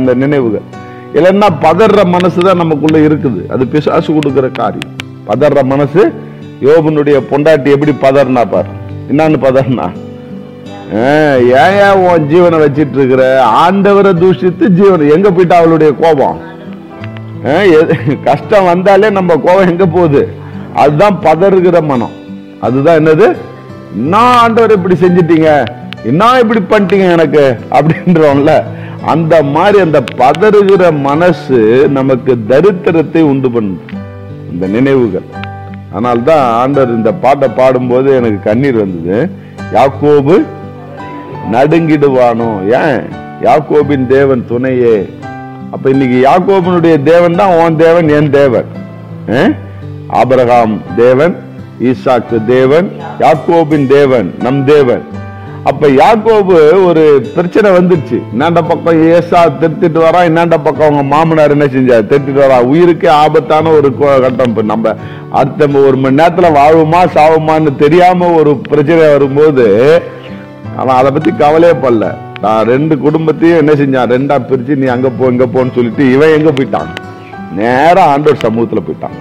இந்த நினைவுகள் இல்லைன்னா பதற மனசு தான் நமக்குள்ள இருக்குது அது பிசாசு கொடுக்கிற காரியம் பதற மனசு யோபனுடைய பொண்டாட்டி எப்படி பதறினா பாரு என்னன்னு பதறினா ஆஹ், ஏன் ஏன் உன் ஜீவனை வச்சிட்டு இருக்கிற ஆண்டவரை தூஷித்து ஜீவன் எங்க போயிட்டா அவளுடைய கோபம் ஆஹ், எது- கஷ்டம் வந்தாலே நம்ம கோபம் எங்க போகுது அதுதான் பதறுகிற மனம் அதுதான் என்னது என்ன ஆண்டவர் இப்படி செஞ்சிட்டீங்க என்ன இப்படி பண்ணிட்டீங்க எனக்கு அப்படின்றோம்ல அந்த மாதிரி அந்த பதறுகிற மனசு நமக்கு தரித்திரத்தை உண்டு பண்ணுது இந்த நினைவுகள் அதனால்தான் ஆண்டவர் இந்த பாட்டை பாடும்போது எனக்கு கண்ணீர் வந்தது யாக்கோபு நடுங்கிடுவானோ ஏன் யாக்கோபின் தேவன் துணையே அப்ப இன்னைக்கு யாக்கோபினுடைய தேவன் தான் உன் தேவன் என் தேவன் அஹ்? ஆபிரகாம் தேவன் ஈசாக்கு தேவன் யாக்கோபின் தேவன் நம் தேவன் அப்ப யாக்கோபு ஒரு பிரச்சனை வந்துருச்சு இன்னாண்ட பக்கம் ஏசா திருத்திட்டு வரான் இன்னாண்ட பக்கம் அவங்க மாமனார் என்ன செஞ்சார் திருத்திட்டு வரான் உயிருக்கே ஆபத்தான ஒரு கோ- கட்டம் இப்ப நம்ம அடுத்த ஒரு மணி நேரத்துல வாழ்வுமா சாவுமான்னு தெரியாம ஒரு பிரச்சனை வரும்போது அவன் அதை பத்தி கவலையே படல நான் ரெண்டு குடும்பத்தையும் என்ன செஞ்சான் ரெண்டா பிரிச்சு நீ அங்க போ இங்க போன்னு சொல்லிட்டு இவன் எங்க போயிட்டான் நேரா ஆண்டவர் சமூகத்துல போயிட்டான்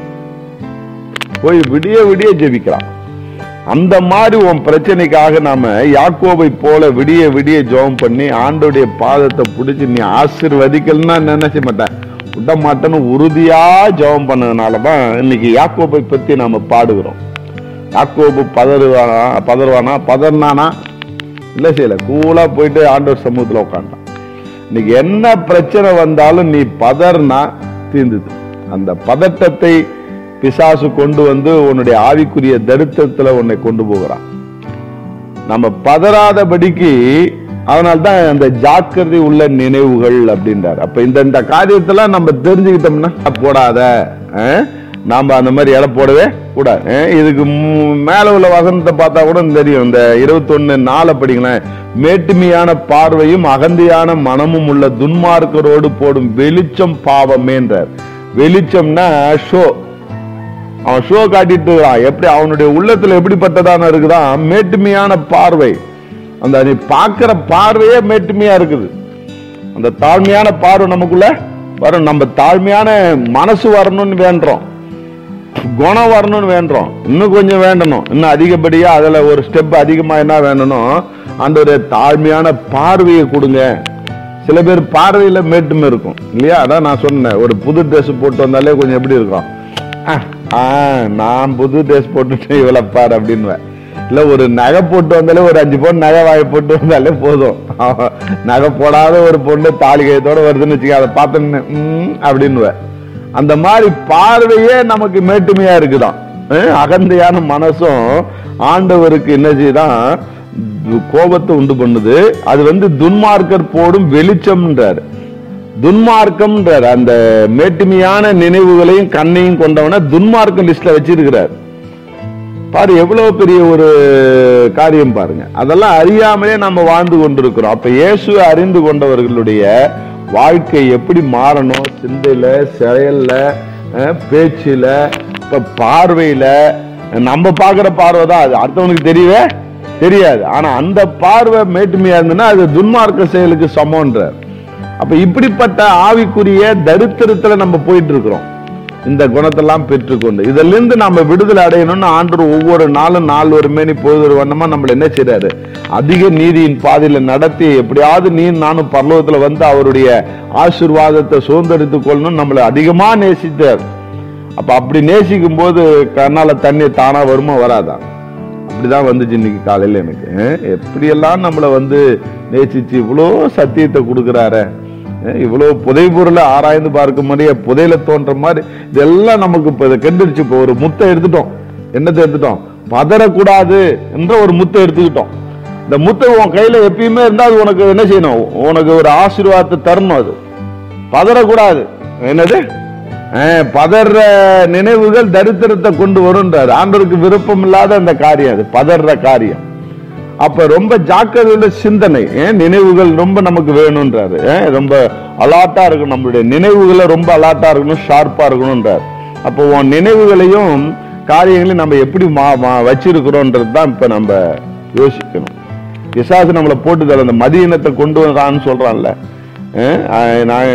போய் விடிய விடிய ஜெபிக்கிறான் அந்த மாதிரி உன் பிரச்சனைக்காக நாம யாக்கோபை போல விடிய விடிய ஜெபம் பண்ணி ஆண்டோடைய பாதத்தை பிடிச்சி நீ ஆசீர்வதிக்கலன்னா நினைச்ச மாட்டேன் விட மாட்டேன்னு உறுதியா ஜெபம் பண்ணதுனாலதான் இன்னைக்கு யாக்கோபை பத்தி நாம பாடுகிறோம் யாக்கோபு பதறுவானா பதறுவானா பதறினானா இல்ல செய்யல கூலா போயிட்டு ஆண்டவர் சமூகத்துல உட்காண்டான் இன்னைக்கு என்ன பிரச்சனை வந்தாலும் நீ பதறினா தீர்ந்தது அந்த பதட்டத்தை பிசாசு கொண்டு வந்து உன்னுடைய ஆவிக்குரிய தரித்திரத்துல உன்னை கொண்டு போகிறான் நம்ம பதறாதபடிக்கு அதனால்தான் அந்த ஜாக்கிரதை உள்ள நினைவுகள் அப்படின்றார் அப்ப இந்த இந்த காரியத்தெல்லாம் நம்ம தெரிஞ்சுக்கிட்டோம்னா போடாத அஹ், நாம அந்த மாதிரி இலை போடவே கூடாது அஹ், இதுக்கு மு- மேல உள்ள வசனத்தை பார்த்தா கூட தெரியும் இந்த இருபத்தொன்னு நாளை படிங்களேன் மேட்டுமையான பார்வையும் அகந்தியான மனமும் உள்ள துன்மார்க்கரோடு போடும் வெளிச்சம் பாவமேன்றார் வெளிச்சம்னா ஷோ அவன் ஷோ காட்டிட்டு இருக்கான் எப்படி அவனுடைய உள்ளத்துல எப்படிப்பட்டதான இருக்குதான் மேட்டுமையான பார்வை அந்த நீ பார்க்கிற பார்வையே மேட்டுமையா இருக்குது அந்த தாழ்மையான பார்வை நமக்குள்ள வரும் நம்ம தாழ்மையான மனசு வரணும்னு வேண்டுறோம் குணம் வரணும்னு வேண்டுறோம் இன்னும் கொஞ்சம் வேண்டணும் இன்னும் அதிகப்படியா அதுல ஒரு ஸ்டெப் அதிகமா என்ன வேண்டணும் அந்த ஒரு தாழ்மையான பார்வையை கொடுங்க சில பேர் பார்வையில மேட்டுமை இருக்கும் இல்லையா அதான் நான் சொன்னேன் ஒரு புது ட்ரெஸ் போட்டு வந்தாலே கொஞ்சம் எப்படி இருக்கும் ஆ, ஆ, நான் புது ட்ரெஸ் போட்டுட்டு இவ்வளவு பாரு அப்படின்னு இல்ல ஒரு நகை போட்டு வந்தாலே ஒரு அஞ்சு பொண்ணு நகை வாய் போட்டு வந்தாலே போதும் நகை போடாத ஒரு பொண்ணு தாலி கயத்தோட வருதுன்னு வச்சுக்க அதை பார்த்தோன்னு ம், அப்படின்னுவேன் அந்த மாதிரி பார்வையே நமக்கு மேட்டுமையா இருக்குதாம் அஹ் அகந்தையான மனசும் ஆண்டவருக்கு என்ன செய்யுதான் து- கோபத்தை உண்டு பண்ணுது அது வந்து துன்மார்க்கர் போடும் வெளிச்சம்ன்றார் துன்மார்க்கம்ன்றார் அந்த மேட்டுமையான நினைவுகளையும் கண்ணையும் கொண்டவன துன்மார்க்க லிஸ்ட்ல வச்சிருக்கிறார் பாரு எவ்வளவு பெரிய ஒரு காரியம் பாருங்க அதெல்லாம் அறியாமலே நம்ம வாழ்ந்து கொண்டிருக்கிறோம் அப்ப இயேசுவை அறிந்து கொண்டவர்களுடைய வாழ்க்கை எப்படி மாறணும் சிந்தையில செயல்ல அஹ், பேச்சுல இப்ப பார்வையில நம்ம பார்க்கிற பார்வை தான் அது அடுத்தவனுக்கு தெரியவே தெரியாது ஆனா அந்த பார்வை மேட்டுமையா இருந்ததுன்னா அது துன்மார்க்க செயலுக்கு சமம்ன்றார் அப்ப இப்படிப்பட்ட ஆவிக்குரிய தரித்திரத்துல நம்ம போயிட்டு இருக்கிறோம் இந்த குணத்தெல்லாம் பெற்றுக்கொண்டு இதுல இருந்து நம்ம விடுதலை அடையணும்னு ஆண்டவர் ஒவ்வொரு நாளும் நாள் ஒரு மேனி பொழுது ஒரு வண்ணமா நம்மள என்ன செய்றாரு அதிக நீதியின் பாதையில நடத்தி எப்படியாவது நீ நானும் பரலோகத்துல வந்து அவருடைய ஆசீர்வாதத்தை சுதந்திரித்துக் கொள்ளணும் நம்மளை அதிகமா நேசித்தார் அப்ப அப்படி நேசிக்கும் போது கண்ணால தண்ணி தானா வருமா வராதா அப்படிதான் வந்துச்சு இன்னைக்கு காலையில எனக்கு அஹ் எப்படியெல்லாம் நம்மளை வந்து நேசிச்சு இவ்வளோ சத்தியத்தை கொடுக்குறாரு அஹ் இவ்வளவு புதை பொருளை ஆராய்ந்து பார்க்க மாதிரியே புதையில தோன்ற மாதிரி இதெல்லாம் நமக்கு இப்ப இதை கண்டுடுச்சு இப்போ ஒரு முத்தை எடுத்துட்டோம் என்னத்தை எடுத்துட்டோம் பதறக்கூடாது என்ற ஒரு முத்தை எடுத்துக்கிட்டோம் இந்த முத்தை உன் கையில எப்பயுமே இருந்தா அது உனக்கு என்ன செய்யணும் உனக்கு ஒரு ஆசீர்வாதத்தை தரணும் அது பதறக்கூடாது என்னது அஹ், பதற நினைவுகள் தரித்திரத்தை கொண்டு வரும்ன்றார் ஆண்டவருக்கு விருப்பம் இல்லாத அந்த காரியம் அது பதற காரியம் அப்ப ரொம்ப ஜாக்கிரதையுள்ள சிந்தனை ஏன் நினைவுகள் ரொம்ப நமக்கு வேணும்ன்றாரு ஏன் ரொம்ப அலாட்டா இருக்கணும் நம்மளுடைய நினைவுகளை ரொம்ப அலாட்டா இருக்கணும் ஷார்ப்பா இருக்கணும்ன்றார் அப்போ உன் நினைவுகளையும் காரியங்களையும் நம்ம எப்படி மா- மா- வச்சிருக்கிறோன்றது தான் இப்ப நம்ம யோசிக்கணும் பிசாசு நம்மளை போட்டு தர அந்த மதியினத்தை கொண்டு வரான்னு சொல்றான்ல அஹ், நான்